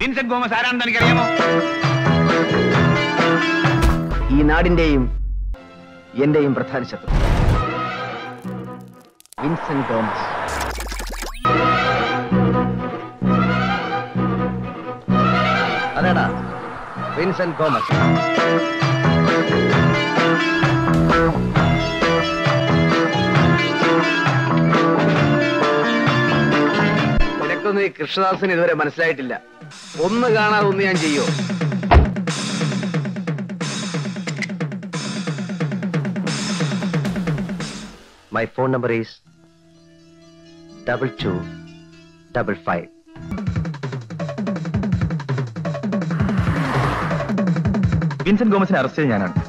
Vincent Gomez ആരാണെന്ന് എനിക്കറിയാമോ ഈ നാടിന്റെയും എന്റെയും പ്രധാന ശത്രു വിൻസെന്റ് തോമസ് അതേടാ വിൻസെന്റ് തോമസ് നിനക്കൊന്നും ഈ കൃഷ്ണദാസിന് ഇതുവരെ മനസ്സിലായിട്ടില്ല ഒന്ന് കാണാതെ ഒന്ന് ഞാൻ ചെയ്യോ My phone number is double two double five. Vincent ഗോമസിനെ അറസ്റ്റ് ചെയ്ത് ഞാനാണ്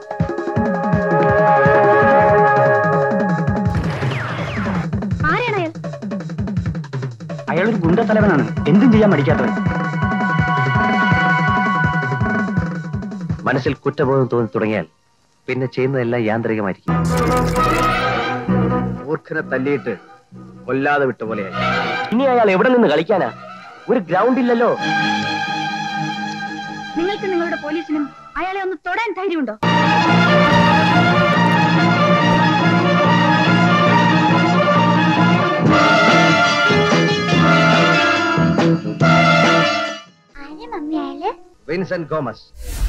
ആരാണ് അയാൾ അയാളൊരു ഗുണ്ടത്തലവനാണ് എന്തും ചെയ്യാൻ മടിക്കാത്തവൻ മനസ്സിൽ കുറ്റബോധം തോന്നി തുടങ്ങിയാൽ പിന്നെ ചെയ്യുന്നതെല്ലാം യാന്ത്രികമായിരിക്കും മൂർഖനെ തല്ലിയിട്ട് കൊല്ലാതെ വിട്ട പോലെയായി ഇനി അയാൾ എവിടെ നിന്ന് കളിക്കാനാ ഒരു ഗ്രൗണ്ട് ഇല്ലല്ലോ നിങ്ങൾക്ക് നിങ്ങളുടെ പോലീസിനും അയാളെ ഒന്ന് തൊടാൻ ധൈര്യമുണ്ടോ വിൻസെന്റ് ഗോമസ്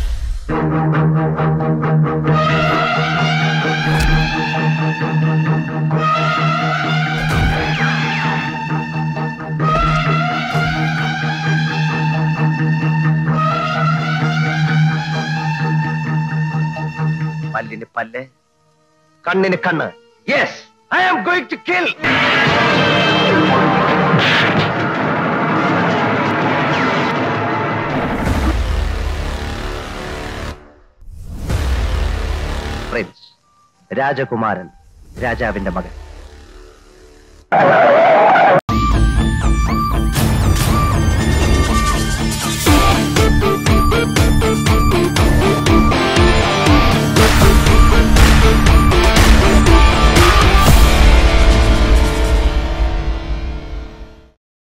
പല്ലിന് പല്ല് കണ്ണിന് കണ്ണ് yes I am going to kill prince രാജകുമാരൻ രാജാവിന്റെ മകൻ